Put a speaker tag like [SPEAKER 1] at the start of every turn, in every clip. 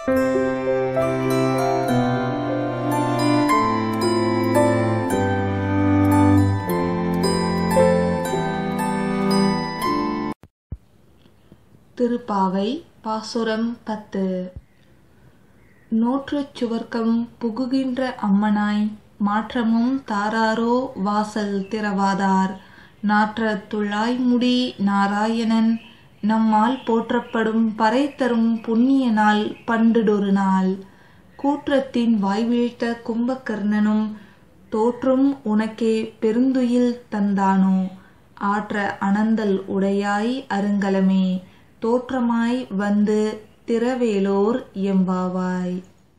[SPEAKER 1] திருப்பாவை பாசுரம் பத்து நோற்றுச் சுவர்க்கம் புகுகின்ற அம்மனாய் மாற்றமும் தாராரோ வாசல் திறவாதார் நாற்ற துழாய்முடி நாராயணன் நம்மால் போற்றப்படும் பறை தரும் புண்ணிய நாள் பண்டிடொரு நாள் கூற்றத்தின் வாய்வீழ்த்த கும்பகர்ணனும் தோற்றும் உனக்கே பெருந்துயில் தந்தானோ ஆற்ற அனந்தல் உடையாய் அருங்கலமே தோற்றமாய் வந்து திரவேலோர் எம்பாவாய்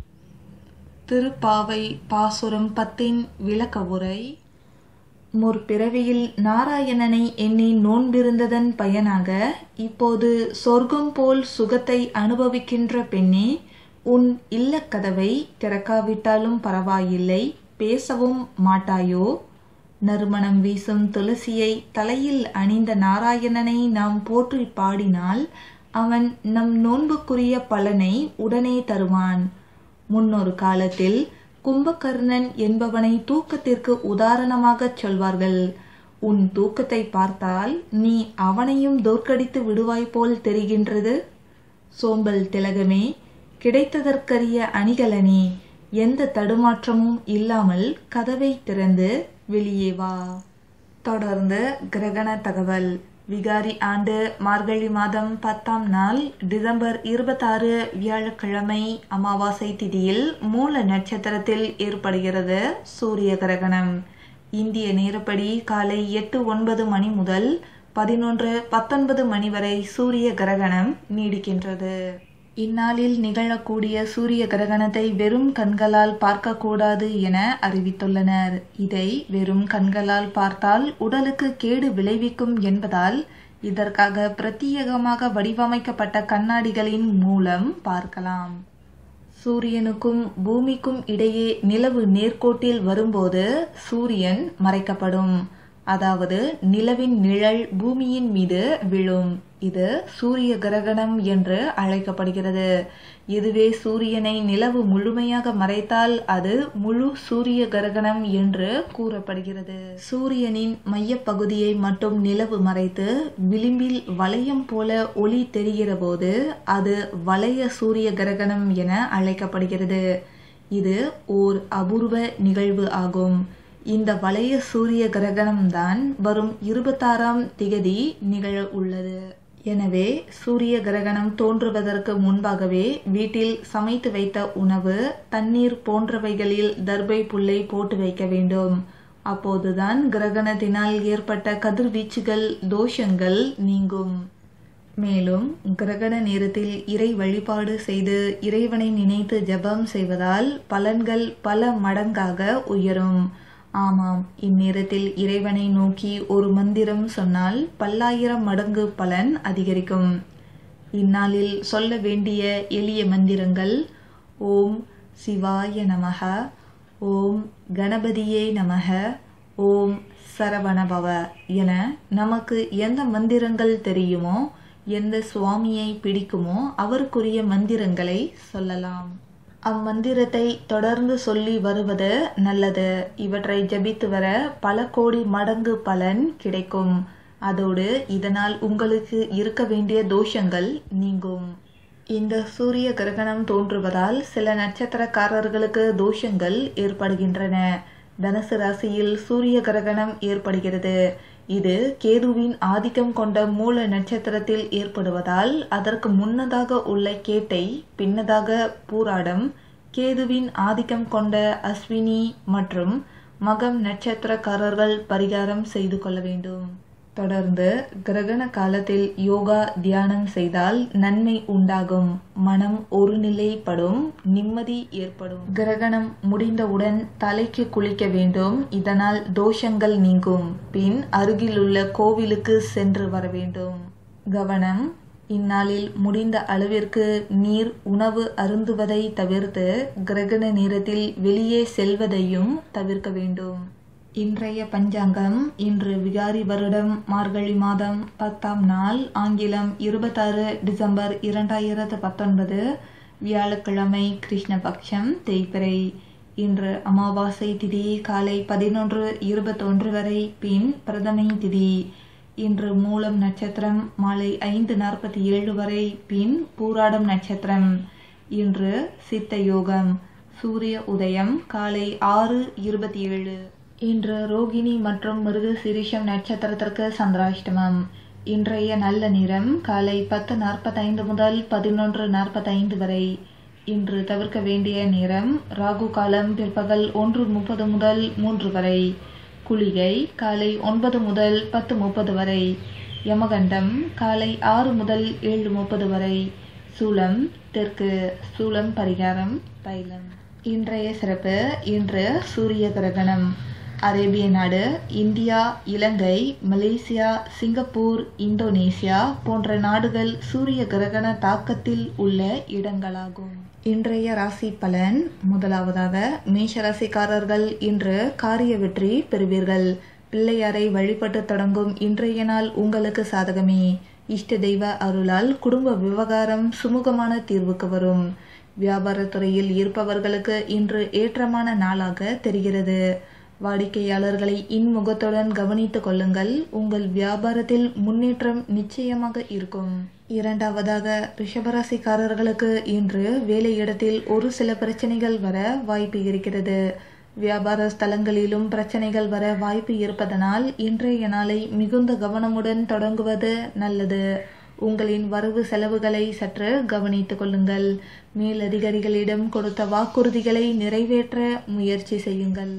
[SPEAKER 1] திருப்பாவை பாசுரம் பத்தின் விளக்க உரை முற்பிறவியில் நாராயணனை எண்ணி நோன்பிருந்ததன் பயனாக இப்போது சொர்க்கம் போல் சுகத்தை அனுபவிக்கின்ற பெண்ணே உன் இல்லக்கதவை திறக்காவிட்டாலும் பரவாயில்லை பேசவும் மாட்டாயோ நறுமணம் வீசும் துளசியை தலையில் அணிந்த நாராயணனை நாம் போற்றி பாடினால் அவன் நம் நோன்புக்குரிய பலனை உடனே தருவான் முன்னொரு காலத்தில் கும்பகர்ணன் என்பவனை தூக்கத்திற்கு உதாரணமாகச் சொல்வார்கள் உன் தூக்கத்தை பார்த்தால் நீ அவனையும் தோற்கடித்து விடுவாய் போல் தெரிகின்றது சோம்பல் திலகமே கிடைத்ததற்கரிய அணிகலனே எந்த தடுமாற்றமும் இல்லாமல் கதவை திறந்து வெளியே வா தொடர்ந்து கிரகண தகவல் விகாரி ஆண்டு மார்கழி மாதம் பத்தாம் நாள் டிசம்பர் இருபத்தாறு வியாழக்கிழமை அமாவாசை திதியில் மூல நட்சத்திரத்தில் ஏற்படுகிறது சூரிய கிரகணம் இந்திய நேரப்படி காலை எட்டு ஒன்பது மணி முதல் பதினொன்று பத்தொன்பது மணி வரை சூரிய கிரகணம் நீடிக்கின்றது இந்நாளில் நிகழக்கூடிய சூரிய கிரகணத்தை வெறும் கண்களால் பார்க்கக்கூடாது என அறிவித்துள்ளனர் இதை வெறும் கண்களால் பார்த்தால் உடலுக்கு கேடு விளைவிக்கும் என்பதால் இதற்காக பிரத்யேகமாக வடிவமைக்கப்பட்ட கண்ணாடிகளின் மூலம் பார்க்கலாம் சூரியனுக்கும் பூமிக்கும் இடையே நிலவு நேர்கோட்டில் வரும்போது சூரியன் மறைக்கப்படும் அதாவது நிலவின் நிழல் பூமியின் மீது விழும் இது சூரிய கிரகணம் என்று அழைக்கப்படுகிறது இதுவே சூரியனை நிலவு முழுமையாக மறைத்தால் அது முழு சூரிய கிரகணம் என்று கூறப்படுகிறது சூரியனின் மையப்பகுதியை மட்டும் நிலவு மறைத்து விளிம்பில் வளையம் போல ஒளி தெரிகிற போது அது வளைய சூரிய கிரகணம் என அழைக்கப்படுகிறது இது ஓர் அபூர்வ நிகழ்வு ஆகும் இந்த வளைய சூரிய கிரகணம் தான் வரும் இருபத்தாறாம் திகதி நிகழ உள்ளது எனவே சூரிய கிரகணம் தோன்றுவதற்கு முன்பாகவே வீட்டில் சமைத்து வைத்த உணவு தண்ணீர் போன்றவைகளில் தர்பை புல்லை போட்டு வைக்க வேண்டும் அப்போதுதான் கிரகணத்தினால் ஏற்பட்ட கதிர்வீச்சுகள் தோஷங்கள் நீங்கும் மேலும் கிரகண நேரத்தில் இறை வழிபாடு செய்து இறைவனை நினைத்து ஜெபம் செய்வதால் பலன்கள் பல மடங்காக உயரும் ஆமாம் இந்நேரத்தில் இறைவனை நோக்கி ஒரு மந்திரம் சொன்னால் பல்லாயிரம் மடங்கு பலன் அதிகரிக்கும் இந்நாளில் சொல்ல வேண்டிய எளிய மந்திரங்கள் ஓம் சிவாய நமக ஓம் கணபதியே நமக ஓம் சரவணபவ என நமக்கு எந்த மந்திரங்கள் தெரியுமோ எந்த சுவாமியை பிடிக்குமோ அவருக்குரிய மந்திரங்களை சொல்லலாம் அம்மந்திரத்தை தொடர்ந்து சொல்லி வருவது நல்லது இவற்றை ஜபித்து வர பல கோடி மடங்கு பலன் கிடைக்கும் அதோடு இதனால் உங்களுக்கு இருக்க வேண்டிய தோஷங்கள் நீங்கும் இந்த சூரிய கிரகணம் தோன்றுவதால் சில நட்சத்திரக்காரர்களுக்கு தோஷங்கள் ஏற்படுகின்றன தனுசு ராசியில் சூரிய கிரகணம் ஏற்படுகிறது இது கேதுவின் ஆதிக்கம் கொண்ட மூல நட்சத்திரத்தில் ஏற்படுவதால் அதற்கு முன்னதாக உள்ள கேட்டை பின்னதாக பூராடம் கேதுவின் ஆதிக்கம் கொண்ட அஸ்வினி மற்றும் மகம் நட்சத்திரக்காரர்கள் பரிகாரம் செய்து கொள்ள வேண்டும் தொடர்ந்து கிரகண காலத்தில் யோகா தியானம் செய்தால் நன்மை உண்டாகும் மனம் ஒருநிலைப்படும் நிம்மதி ஏற்படும் கிரகணம் முடிந்தவுடன் தலைக்கு குளிக்க வேண்டும் இதனால் தோஷங்கள் நீங்கும் பின் அருகிலுள்ள கோவிலுக்கு சென்று வர வேண்டும் கவனம் இந்நாளில் முடிந்த அளவிற்கு நீர் உணவு அருந்துவதை தவிர்த்து கிரகண நேரத்தில் வெளியே செல்வதையும் தவிர்க்க வேண்டும் இன்றைய பஞ்சாங்கம் இன்று விகாரி வருடம் மார்கழி மாதம் பத்தாம் நாள் ஆங்கிலம் இருபத்தாறு டிசம்பர் இரண்டாயிரத்து பத்தொன்பது வியாழக்கிழமை கிருஷ்ணபக்ஷம் தேய்பிறை இன்று அமாவாசை திதி காலை பதினொன்று இருபத்தொன்று வரை பின் பிரதமை திதி இன்று மூலம் நட்சத்திரம் மாலை ஐந்து நாற்பத்தி ஏழு வரை பின் பூராடம் நட்சத்திரம் இன்று சித்த யோகம் சூரிய உதயம் காலை ஆறு இருபத்தி ஏழு இன்று ரோகிணி மற்றும் மிருக சிரிஷம் நட்சத்திரத்திற்கு சந்திராஷ்டமம் இன்றைய நல்ல நிறம் காலை பத்து நாற்பத்தைந்து முதல் பதினொன்று நாற்பத்தைந்து வரை இன்று தவிர்க்க வேண்டிய நேரம் ராகு காலம் பிற்பகல் ஒன்று முப்பது முதல் மூன்று வரை குளிகை காலை ஒன்பது முதல் பத்து முப்பது வரை யமகண்டம் காலை ஆறு முதல் ஏழு முப்பது வரை சூலம் தெற்கு சூலம் பரிகாரம் தைலம் இன்றைய சிறப்பு இன்று சூரிய கிரகணம் அரேபிய நாடு India Ilangai Malaysia Singapore Indonesia போன்ற நாடுகள் சூரிய கிரகண தாக்கத்தில் உள்ள இடங்களாகும் இன்றைய ராசி பலன் முதலாவதாக மேஷ ராசிக்காரர்கள் இன்று காரிய வெற்றி பெறுவீர்கள் பிள்ளையாரை வழிபட்டு தொடங்கும் இன்றைய நாள் உங்களுக்கு சாதகமே இஷ்ட தெய்வ அருளால் குடும்ப விவகாரம் சுமூகமான தீர்வுக்கு வரும் வியாபாரத்துறையில் இருப்பவர்களுக்கு இன்று ஏற்றமான நாளாக தெரிகிறது வாடிக்கையாளர்களை இன்முகத்துடன் கவனித்துக் கொள்ளுங்கள் உங்கள் வியாபாரத்தில் முன்னேற்றம் நிச்சயமாக இருக்கும் இரண்டாவதாக ரிஷபராசிக்காரர்களுக்கு இன்று வேலையிடத்தில் ஒரு சில பிரச்சனைகள் வர வாய்ப்பு இருக்கிறது வியாபார ஸ்தலங்களிலும் பிரச்சனைகள் வர வாய்ப்பு இருப்பதனால் இன்றைய நாளை மிகுந்த கவனமுடன் தொடங்குவது நல்லது உங்களின் வரவு செலவுகளை சற்று கவனித்துக் கொள்ளுங்கள் மேலதிகாரிகளிடம் கொடுத்த வாக்குறுதிகளை நிறைவேற்ற முயற்சி செய்யுங்கள்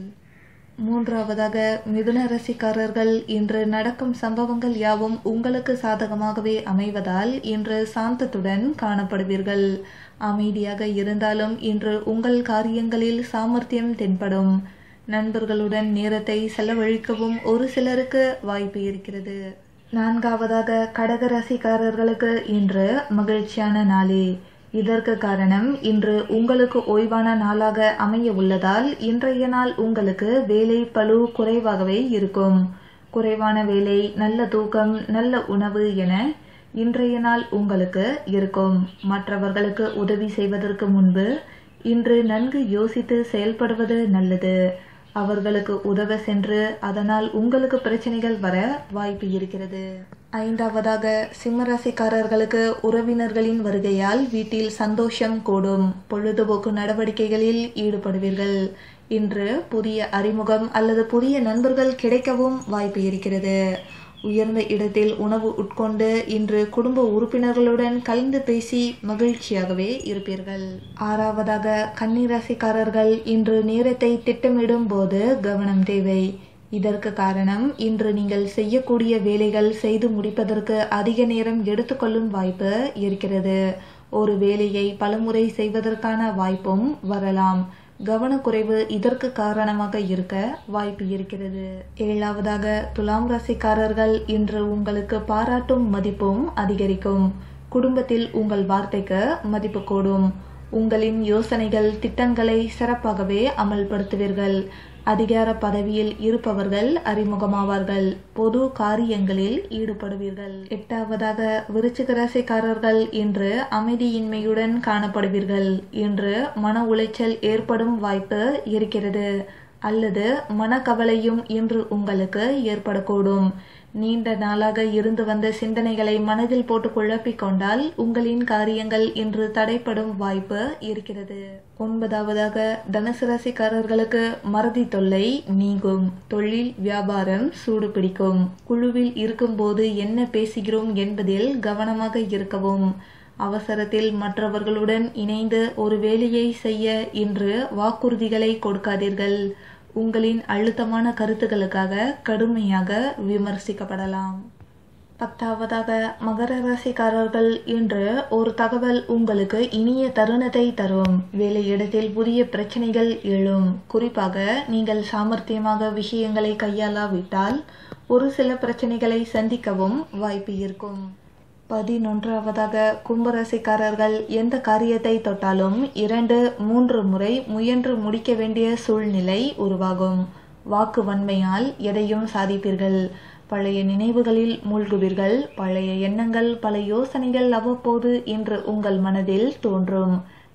[SPEAKER 1] மூன்றாவதாக மிதுன ராசிக்காரர்கள் இன்று நடக்கும் சம்பவங்கள் யாவும் உங்களுக்கு சாதகமாகவே அமைவதால் இன்று சாந்தத்துடன் காணப்படுவீர்கள் அமைதியாக இருந்தாலும் இன்று உங்கள் காரியங்களில் சாமர்த்தியம் தென்படும் நண்பர்களுடன் நேரத்தை செலவழிக்கவும் ஒரு சிலருக்கு வாய்ப்பு இருக்கிறது நான்காவதாக கடக ராசிக்காரர்களுக்கு இன்று மகிழ்ச்சியான நாளே இதற்கு காரணம் இன்று உங்களுக்கு ஓய்வான நாளாக அமைய உள்ளதால் இன்றைய நாள் உங்களுக்கு வேலை பளு குறைவாகவே இருக்கும் குறைவான வேலை நல்ல தூக்கம் நல்ல உணவு என இன்றைய நாள் உங்களுக்கு இருக்கும் மற்றவர்களுக்கு உதவி செய்வதற்கு முன்பு இன்று நன்கு யோசித்து செயல்படுவது நல்லது அவர்களுக்கு உதவ சென்று அதனால் உங்களுக்கு பிரச்சனைகள் வர வாய்ப்பு இருக்கிறது ஐந்தாவதாக சிம்மராசிக்காரர்களுக்கு உறவினர்களின் வருகையால் வீட்டில் சந்தோஷம் கூடும் பொழுதுபோக்கு நடவடிக்கைகளில் ஈடுபடுவீர்கள் இன்று புதிய அறிமுகம் அல்லது புதிய நண்பர்கள் கிடைக்கவும் வாய்ப்பு இருக்கிறது உயர்ந்த இடத்தில் உணவு உட்கொண்டு இன்று குடும்ப உறுப்பினர்களுடன் கலந்து பேசி மகிழ்ச்சியாகவே இருப்பீர்கள் ஆறாவதாக கன்னிராசிக்காரர்கள் இன்று நேரத்தை திட்டமிடும் போது கவனம் தேவை இதற்கு காரணம் இன்று நீங்கள் செய்யக்கூடிய வேலைகள் செய்து முடிப்பதற்கு அதிக நேரம் எடுத்துக்கொள்ளும் வாய்ப்பு இருக்கிறது ஒரு வேலையை பலமுறை செய்வதற்கான வாய்ப்பும் வரலாம் கவனக்குறைவு இதற்கு காரணமாக இருக்க வாய்ப்பு இருக்கிறது ஏழாவதாக துலாம் ராசிக்காரர்கள் இன்று உங்களுக்கு பாராட்டும் மதிப்பும் அதிகரிக்கும் குடும்பத்தில் உங்கள் வார்த்தைக்கு மதிப்பு கூடும் உங்களின் யோசனைகள் திட்டங்களை சிறப்பாகவே அமல்படுத்துவீர்கள் அதிகார பதவியில் இருப்பவர்கள் அறிமுகமாவார்கள் பொது காரியங்களில் ஈடுபடுவீர்கள் எட்டாவதாக விருச்சிக ராசிக்காரர்கள் இன்று அமைதியின்மையுடன் காணப்படுவீர்கள் இன்று மன உளைச்சல் ஏற்படும் வாய்ப்பு இருக்கிறது அல்லது மனக்கவலையும் இன்று உங்களுக்கு ஏற்படக்கூடும் நீண்ட நாளாக இருந்து வந்த சிந்தனைகளை மனதில் போட்டு குழப்பிக் கொண்டால் உங்களின் காரியங்கள் இன்று தடைப்படும் வாய்ப்பு இருக்கிறது ஒன்பதாவதாக தனுசு ராசிக்காரர்களுக்கு மறதி தொல்லை நீங்கும் தொழில் வியாபாரம் சூடு பிடிக்கும் குழுவில் இருக்கும்போது என்ன பேசுகிறோம் என்பதில் கவனமாக இருக்கவும் அவசரத்தில் மற்றவர்களுடன் இணைந்து ஒரு வேலையை செய்ய இன்று வாக்குறுதிகளை கொடுக்காதீர்கள் உங்களின் அழுத்தமான கருத்துக்களுக்காக கடுமையாக விமர்சிக்கப்படலாம் பத்தாவதாக மகர ராசிக்காரர்கள் இன்று ஒரு தகவல் உங்களுக்கு இனிய தருணத்தை தரும் வேலையிடத்தில் புதிய பிரச்சனைகள் எழும் குறிப்பாக நீங்கள் சாமர்த்தியமாக விஷயங்களை கையாளாவிட்டால் ஒரு சில பிரச்சனைகளை சந்திக்கவும் வாய்ப்பு இருக்கும் பதினொன்றாவதாக கும்பராசிக்காரர்கள் எந்த காரியத்தை தொட்டாலும் இரண்டு மூன்று முறை முயன்று முடிக்க வேண்டிய சூழ்நிலை உருவாகும் வாக்கு வன்மையால் எதையும் சாதிப்பீர்கள் பழைய நினைவுகளில் மூழ்குவீர்கள் பழைய எண்ணங்கள் பல யோசனைகள் அவ்வப்போது இன்று உங்கள் மனதில் தோன்றும்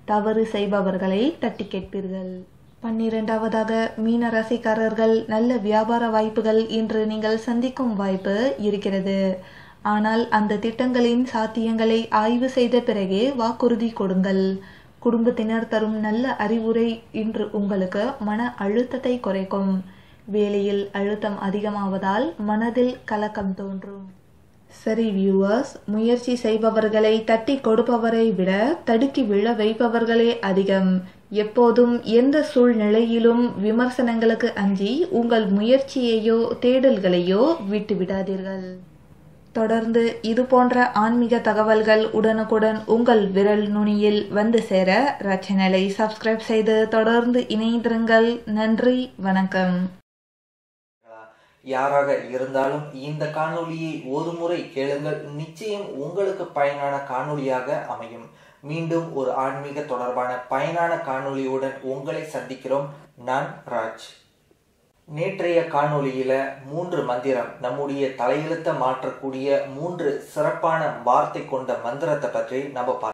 [SPEAKER 1] தவறு செய்பவர்களை தட்டி கேட்பீர்கள் பன்னிரெண்டாவதாக மீன ராசிக்காரர்கள் நல்ல வியாபார வாய்ப்புகள் இன்று நீங்கள் சந்திக்கும் வாய்ப்பு இருக்கிறது ஆனால் அந்த திட்டங்களின் சாத்தியங்களை ஆய்வு செய்த பிறகே வாக்குறுதி கொடுங்கள் குடும்பத்தினர் தரும் நல்ல அறிவுரை இன்று உங்களுக்கு மன அழுத்தத்தை குறைக்கும் வேலையில் அழுத்தம் அதிகமாவதால் மனதில் கலக்கம் தோன்றும் சரி வியூவர்ஸ் முயற்சி செய்பவர்களை தட்டி கொடுப்பவரை விட தடுக்கி விழ வைப்பவர்களே அதிகம் எப்போதும் எந்த சூழ்நிலையிலும் விமர்சனங்களுக்கு அஞ்சி உங்கள் முயற்சியையோ தேடல்களையோ விட்டு விடாதீர்கள் தொடர்ந்து இது போன்ற ஆன்மீக தகவல்கள் உடனுக்குடன் உங்கள் விரல் நுனியில் வந்து சேர ரச்சனலை சப்ஸ்கிரைப் செய்து தொடர்ந்து இணைந்திருங்கள் நன்றி வணக்கம்
[SPEAKER 2] யாராக இருந்தாலும் இந்த காணொளியை ஒரு முறை கேளுங்கள் நிச்சயம் உங்களுக்கு பயனான காணொளியாக அமையும் மீண்டும் ஒரு ஆன்மீக தொடர்பான பயனான காணொளியுடன் உங்களை சந்திக்கிறோம் நான் ராஜ் நேற்றைய காணொளியில மூன்று மந்திரம் நம்முடைய தலையெழுத்த மாற்றக்கூடிய மூன்று சிறப்பான வார்த்தை கொண்ட மந்திரத்தை பற்றி நம்ம